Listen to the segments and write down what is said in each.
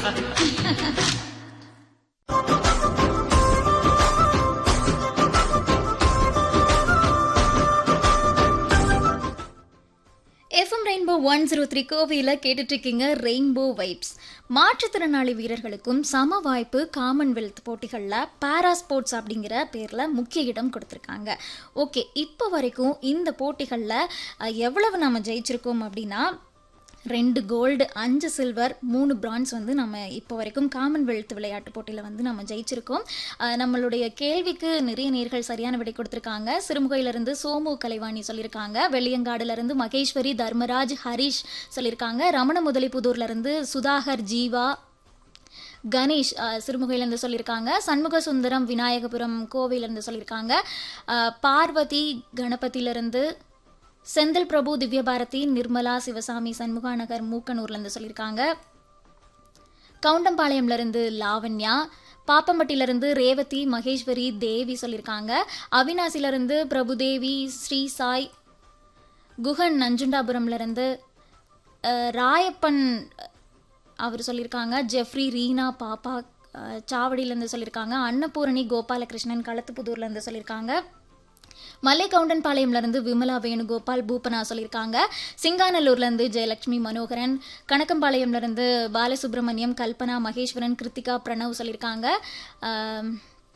FM Rainbow one zero three கோவையில் கேட்டுட்டு இருக்கீங்க ரெயின்போ வைப்ஸ் மாற்றுத்திறனாளி வீரர்களுக்கும் சம வாய்ப்பு காமன்வெல்த் போட்டிகளில் பாரா ஸ்போர்ட்ஸ் அப்படிங்கிற பேரில் முக்கிய இடம் கொடுத்துருக்காங்க ஓகே இப்போ வரைக்கும் இந்த போட்டிகளில் அஹ், எவ்வளவு நம்ம ஜெயிச்சிருக்கோம் அப்படின்னா ரெண்டு கோல்டு அஞ்சு சில்வர் மூணு பிரான்ஸ் வந்து நம்ம இப்போ வரைக்கும் காமன்வெல்த் விளையாட்டு போட்டியில் வந்து நம்ம ஜெயிச்சிருக்கோம் அஹ் நம்மளுடைய கேள்விக்கு நிறைய நேர்கள் சரியான விடை கொடுத்துருக்காங்க சிறுமுகையிலிருந்து சோமு கலைவாணி சொல்லியிருக்காங்க வெள்ளியங்காடுலேருந்து மகேஸ்வரி தர்மராஜ் ஹரிஷ் சொல்லியிருக்காங்க ரமண முதலிப்புதூர்லேருந்து சுதாகர் ஜீவா கணேஷ் அஹ், சிறுமுகையிலேருந்து சொல்லியிருக்காங்க சண்முக சுந்தரம் விநாயகபுரம் கோவையிலேருந்து சொல்லியிருக்காங்க அஹ், பார்வதி கணபதியிலேருந்து செந்தில் பிரபு திவ்யபாரதி நிர்மலா சிவசாமி சண்முகா நகர் மூக்கனூர்லேருந்து சொல்லியிருக்காங்க கவுண்டம்பாளையம்ல இருந்து லாவண்யா பாப்பம்பட்டியில இருந்து ரேவதி மகேஸ்வரி தேவி சொல்லியிருக்காங்க அவினாசில இருந்து பிரபுதேவி ஸ்ரீ சாய் குகன் நஞ்சுண்டாபுரம்ல இருந்து அஹ், ராயப்பன் அவர் சொல்லியிருக்காங்க ஜெஃப்ரி ரீனா பாப்பா அஹ், சாவடியிலேருந்து சொல்லியிருக்காங்க அன்னபூரணி கோபாலகிருஷ்ணன் களத்துப்புதூர்லேருந்து சொல்லியிருக்காங்க மல்லை கவுண்டன்பாளையம்ல இருந்து விமலா வேணுகோபால் பூப்பனா சொல்லியிருக்காங்க சிங்காநல்லூர்ல இருந்து ஜெயலட்சுமி மனோகரன் கணக்கம்பாளையம்ல இருந்து பாலசுப்ரமணியம் கல்பனா மகேஸ்வரன் கிருத்திகா பிரணவ் சொல்லியிருக்காங்க ஆம்,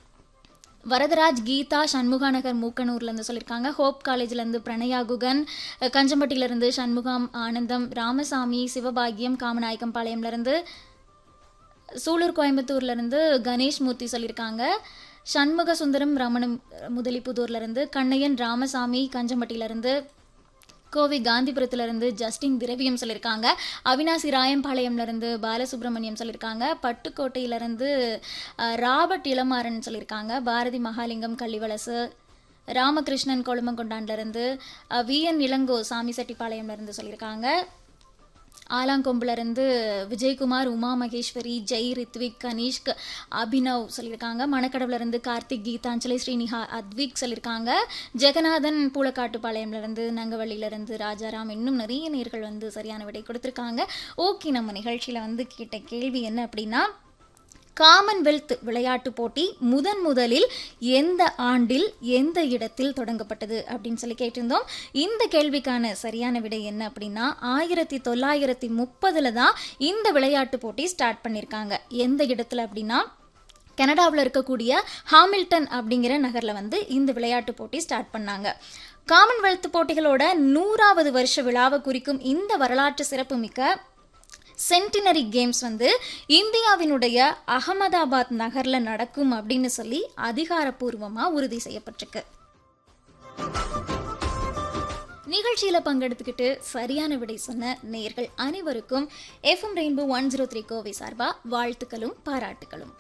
வரதராஜ் கீதா சண்முகாநகர் மூக்கனூர்லேருந்து சொல்லியிருக்காங்க ஹோப் காலேஜ்லேருந்து பிரணயா குகன் அஹ், கஞ்சம்பட்டியிலேருந்து சண்முகம் ஆனந்தம் ராமசாமி சிவபாகியம் காமநாயக்கம்பாளையம்லேருந்து சூலூர் கோயம்புத்தூர்லேருந்து கணேஷ் மூர்த்தி சொல்லியிருக்காங்க சண்முக சுந்தரம் ரமணம் முதலிப்புதூர்லேருந்து கண்ணையன் ராமசாமி கஞ்சம்பட்டியிலேருந்து கோவை காந்திபுரத்துலேருந்து ஜஸ்டின் திரவியம் சொல்லியிருக்காங்க அவினாசி ராயம்பாளையம்லேருந்து பாலசுப்ரமணியம் சொல்லியிருக்காங்க பட்டுக்கோட்டையிலேருந்து அஹ், ராபர்ட் இளமாறன் சொல்லியிருக்காங்க பாரதி மகாலிங்கம் கள்ளிவலசு ராமகிருஷ்ணன் கொழுமங்கொண்டான்லேருந்து விஎன் இளங்கோ சாமி செட்டிப்பாளையம்லேருந்து சொல்லியிருக்காங்க ஆலாங்கொம்புல இருந்து விஜயகுமார் உமா மகேஸ்வரி ஜெய் ரித்விக் கனிஷ்க் அபினவ் சொல்லியிருக்காங்க மணக்கடவுல இருந்து கார்த்திக் கீதாஞ்சலி ஸ்ரீனிஹா அத்விக் சொல்லியிருக்காங்க ஜெகநாதன் பூலக்காட்டுப்பாளையம்ல இருந்து நங்கவள்ளியில இருந்து ராஜாராம் இன்னும் நிறைய நேர்கள் வந்து சரியான விடை கொடுத்துருக்காங்க ஓகே நம்ம நிகழ்ச்சியில வந்து கேட்ட கேள்வி என்ன அப்படின்னா காமன்வெல்த் விளையாட்டு போட்டி முதன் முதலில் எந்த ஆண்டில் எந்த இடத்தில் தொடங்கப்பட்டது அப்படின்னு சொல்லி கேட்டிருந்தோம் இந்த கேள்விக்கான சரியான விடை என்ன அப்படின்னா ஆயிரத்தி தொள்ளாயிரத்தி முப்பதுல தான் இந்த விளையாட்டு போட்டி ஸ்டார்ட் பண்ணியிருக்காங்க எந்த இடத்துல அப்படின்னா கனடாவில் இருக்கக்கூடிய ஹாமில்டன் அப்படிங்கிற நகரில் வந்து இந்த விளையாட்டு போட்டி ஸ்டார்ட் பண்ணாங்க காமன்வெல்த் போட்டிகளோட நூறாவது வருஷ விழாவை குறிக்கும் இந்த வரலாற்று சிறப்புமிக்க சென்டினரி கேம்ஸ் வந்து இந்தியாவினுடைய அகமதாபாத் நகர்ல நடக்கும் அப்படின்னு சொல்லி அதிகாரப்பூர்வமா உறுதி செய்யப்பட்டிருக்கு நிகழ்ச்சியில பங்கெடுத்துக்கிட்டு சரியான விடை சொன்ன நேயர்கள் அனைவருக்கும் FM Rainbow one zero three Kovai சார்பா வாழ்த்துக்களும் பாராட்டுகளும்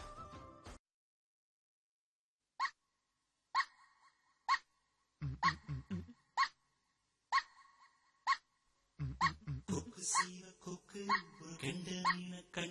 கொக்கு சீவ கொக்கு ஒரு கெண்ட மீன கண்டு